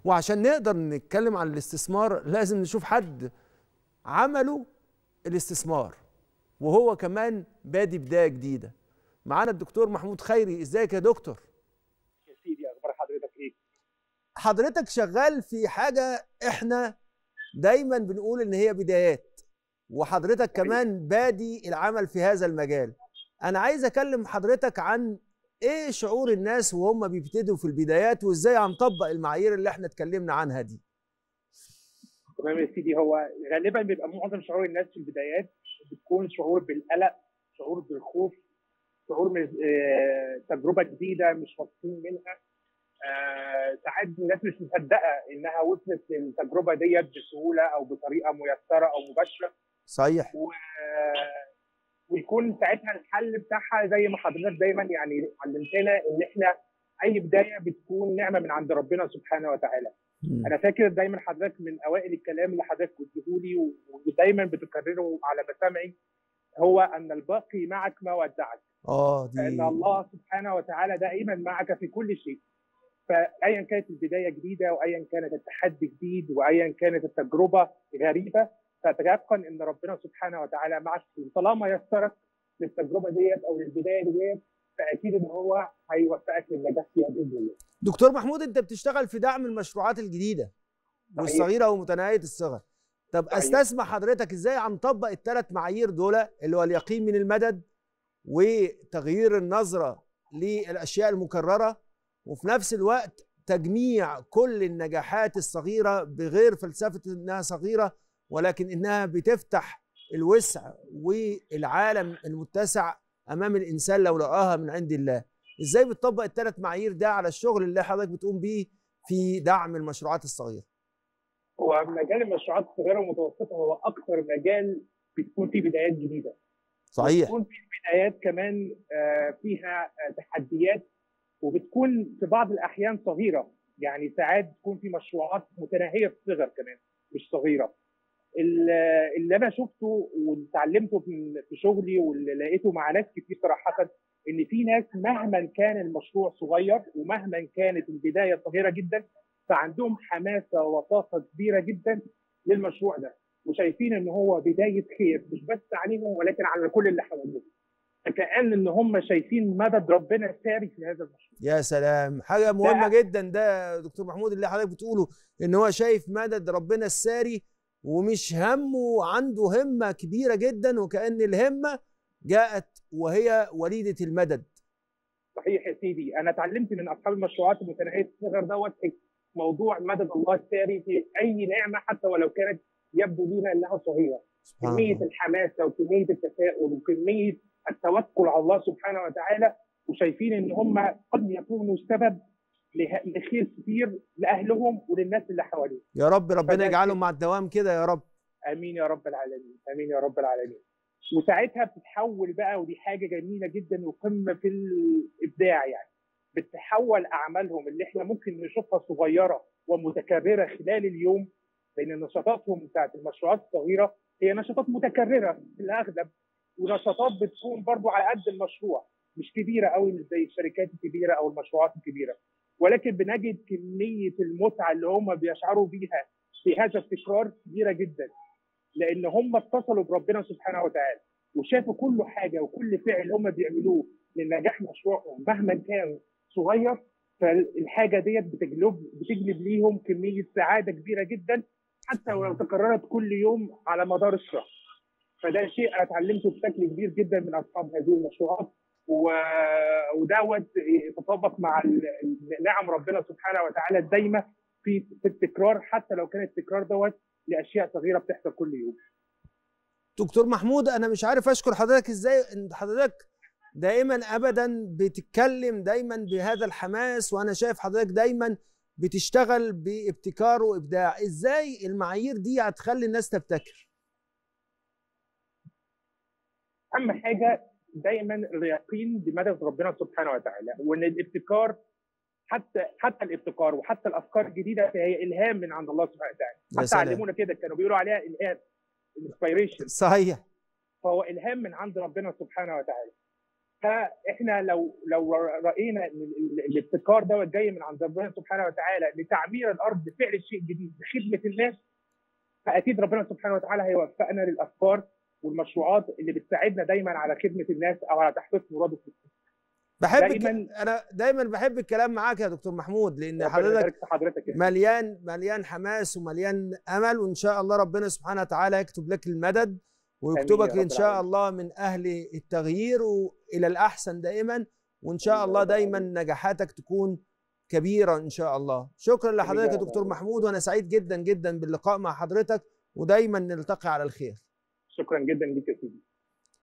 وعشان نقدر نتكلم عن الاستثمار لازم نشوف حد عمله الاستثمار وهو كمان بادي بدايه جديده معانا الدكتور محمود خيري ازيك يا دكتور يا سيدي اخبار حضرتك ايه حضرتك شغال في حاجه احنا دايما بنقول ان هي بدايات وحضرتك كمان بادي العمل في هذا المجال انا عايز اكلم حضرتك عن ايه شعور الناس وهم بيبتدوا في البدايات وازاي هنطبق المعايير اللي احنا اتكلمنا عنها دي تمام يا سيدي هو غالبا بيبقى معظم شعور الناس في البدايات بتكون شعور بالقلق شعور بالخوف شعور من آه، تجربه جديده مش واثقين منها آه، ساعات الناس مش مصدقه انها وصلت للتجربه ديت بسهوله او بطريقه ميسره او مباشره صحيح و... ويكون ساعتها الحل بتاعها زي ما حضرتك دايما يعني علمتنا ان احنا اي بدايه بتكون نعمه من عند ربنا سبحانه وتعالى. مم. انا فاكر دايما حضرتك من اوائل الكلام اللي حضرتك قلته لي و- ودايما بتكرره على مسامعي هو ان الباقي معك ما ودعك. اه دي فان الله سبحانه وتعالى دائما معك في كل شيء. فايا كانت البدايه جديده وايا كانت التحدي جديد وايا كانت التجربه غريبه فتيقن ان ربنا سبحانه وتعالى معك طالما يسرك للتجربه ديت او للبدايه ديت فاكيد ان هو هيوفقك للنجاح فيها باذن الله. دكتور محمود انت بتشتغل في دعم المشروعات الجديده والصغيره ومتناهيه الصغر طب صحيح. استسمع حضرتك ازاي هنطبق الثلاث معايير دول اللي هو اليقين من المدد وتغيير النظره للاشياء المكرره وفي نفس الوقت تجميع كل النجاحات الصغيره بغير فلسفه انها صغيره ولكن انها بتفتح الوسع والعالم المتسع امام الانسان لو لقاها من عند الله ازاي بتطبق الثلاث معايير ده على الشغل اللي حضرتك بتقوم بيه في دعم المشروعات الصغيره هو مجال المشروعات الصغيره والمتوسطه هو اكثر مجال بتكون فيه بدايات جديده. صحيح بتكون في بدايات كمان آه، فيها آه، تحديات وبتكون في بعض الاحيان صغيره يعني ساعات بتكون في مشروعات متناهيه الصغر كمان مش صغيره ال- اللي انا شفته واتعلمته في في شغلي واللي لقيته مع ناس كتير صراحه ان في ناس مهما كان المشروع صغير ومهما كانت البدايه صغيره جدا فعندهم حماسه وطاقه كبيره جدا للمشروع ده وشايفين ان هو بدايه خير مش بس عليهم ولكن على كل اللي حواليهم فكأن ان هم شايفين مدد ربنا الساري في هذا المشروع يا سلام حاجه مهمه جدا ده يا دكتور محمود اللي حضرتك بتقوله ان هو شايف مدد ربنا الساري ومش همه عنده همه كبيره جدا وكأن الهمه جاءت وهي وليده المدد صحيح يا سيدي انا اتعلمت من اصحاب المشروعات المتناهيه الصغر دوت موضوع مدد الله الساري في اي نعمه حتى ولو كانت يبدو لينا انها صغيره سبحان كميه الله. الحماسه وكميه التفاؤل وكميه التوكل على الله سبحانه وتعالى وشايفين ان هم قد يكونوا سبب له- لخير كتير لاهلهم وللناس اللي حواليهم يا رب ربنا فده يجعلهم شيء- مع الدوام كده يا رب امين يا رب العالمين امين يا رب العالمين وساعتها بتتحول بقى ودي حاجه جميله جدا وقمه في الابداع يعني بتتحول اعمالهم اللي احنا ممكن نشوفها صغيره ومتكرره خلال اليوم لان نشاطاتهم بتاعت المشروعات الصغيره هي نشاطات متكرره في الاغلب ونشاطات بتكون برضو على قد المشروع مش كبيره قوي مش زي الشركات الكبيره او المشروعات الكبيره ولكن بنجد كميه المتعه اللي هم بيشعروا بيها في هذا التكرار كبيره جدا لان هم اتصلوا بربنا سبحانه وتعالى وشافوا كل حاجه وكل فعل هم بيعملوه لنجاح مشروعهم مهما كان صغير فالحاجه ديت بتجلب بتجلب ليهم كميه سعاده كبيره جدا حتى ولو تكررت كل يوم على مدار الشهر فده شيء انا اتعلمته بشكل كبير جدا من اصحاب هذه المشروعات و... ودوت يتطابق مع ال- نعم ربنا سبحانه وتعالى الدايمه في في التكرار حتى لو كان التكرار دوت لاشياء صغيره بتحصل كل يوم دكتور محمود انا مش عارف اشكر حضرتك ازاي ان حضرتك دائما ابدا بتتكلم دايما بهذا الحماس وانا شايف حضرتك دايما بتشتغل بابتكار وابداع ازاي المعايير دي هتخلي الناس تبتكر اهم حاجه دايما اليقين بمدد ربنا سبحانه وتعالى وان الابتكار حتى حتى الابتكار وحتى الافكار الجديده فهي الهام من عند الله سبحانه وتعالى يا حتى سلام. علمونا كده كانوا بيقولوا عليها الهام انسبيريشن صحيح فهو الهام من عند ربنا سبحانه وتعالى فاحنا لو لو راينا ان الابتكار دوت جاي من عند ربنا سبحانه وتعالى لتعمير الارض بفعل الشيء الجديد بخدمه الناس فاكيد ربنا سبحانه وتعالى هيوفقنا للافكار والمشروعات اللي بتساعدنا دايما على خدمه الناس او على تحقيق مراده بحب دايما انا دايما بحب الكلام معاك يا دكتور محمود لان حضرتك حضرتك مليان مليان حماس ومليان امل وان شاء الله ربنا سبحانه وتعالى يكتب لك المدد ويكتبك ان شاء الله من اهل التغيير والى الاحسن دائما وان شاء الله دايما نجاحاتك تكون كبيره ان شاء الله شكرا لحضرتك يا دكتور محمود وانا سعيد جدا جدا باللقاء مع حضرتك ودايما نلتقي على الخير شكرا جدا ليك يا سيدي